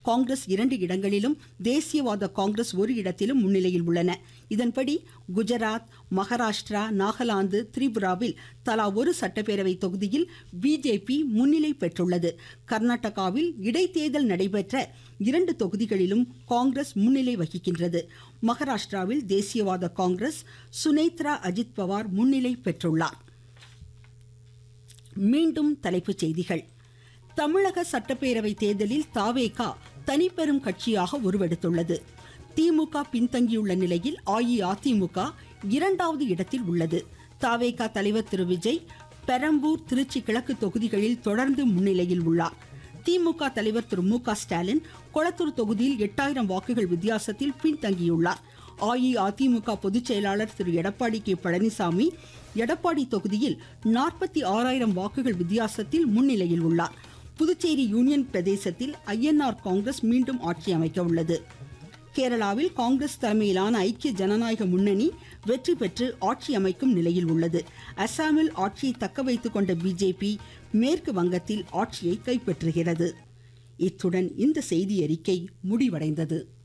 காங்கிரஸ் இரண்டு இடங்களிலும் தேசியவாத காங்கிரஸ் ஒரு இடத்திலும் முன்னிலையில் உள்ளன இதன்படி குஜராத் மகாராஷ்டிரா நாகாலாந்து திரிபுராவில் தலா ஒரு சட்டப்பேரவை தொகுதியில் பிஜேபி முன்னிலை பெற்றுள்ளது கர்நாடகாவில் இடைத்தேர்தல் நடைபெற்ற இரண்டு தொகுதிகளிலும் காங்கிரஸ் முன்னிலை வகிக்கின்றது மகாராஷ்டிராவில் தேசியவாத காங்கிரஸ் சுனேத்ரா அஜித் பவார் முன்னிலை பெற்றுள்ளார் மீண்டும் தலைப்புச் செய்திகள் தமிழக சட்டப்பேரவை தேர்தலில் தாவேகா தனிப்பெரும் கட்சியாக உருவெடுத்துள்ளது திமுக பின்தங்கியுள்ள நிலையில் அஇஅதிமுக இரண்டாவது இடத்தில் உள்ளது தாவேகா தலைவர் திரு விஜய் பெரம்பூர் திருச்சி கிழக்கு தொகுதிகளில் தொடர்ந்து முன்னிலையில் உள்ளார் திமுக தலைவர் திரு மு க ஸ்டாலின் கொளத்தூர் தொகுதியில் எட்டாயிரம் வாக்குகள் வித்தியாசத்தில் பின்தங்கியுள்ளார் அஇஅதிமுக பொதுச் செயலாளர் திரு எடப்பாடி கே பழனிசாமி எடப்பாடி தொகுதியில் நாற்பத்தி ஆறாயிரம் வாக்குகள் வித்தியாசத்தில் முன்னிலையில் உள்ளார் புதுச்சேரி யூனியன் பிரதேசத்தில் ஐஎன்ஆர் காங்கிரஸ் மீண்டும் ஆட்சி அமைக்க உள்ளது கேரளாவில் காங்கிரஸ் தலைமையிலான ஐக்கிய ஜனநாயக முன்னணி வெற்றி பெற்று ஆட்சி அமைக்கும் நிலையில் உள்ளது அசாமில் ஆட்சியை தக்க வைத்துக் கொண்ட பிஜேபி மேற்கு வங்கத்தில் ஆட்சியை கைப்பற்றுகிறது இத்துடன் இந்த செய்தி அறிக்கை முடிவடைந்தது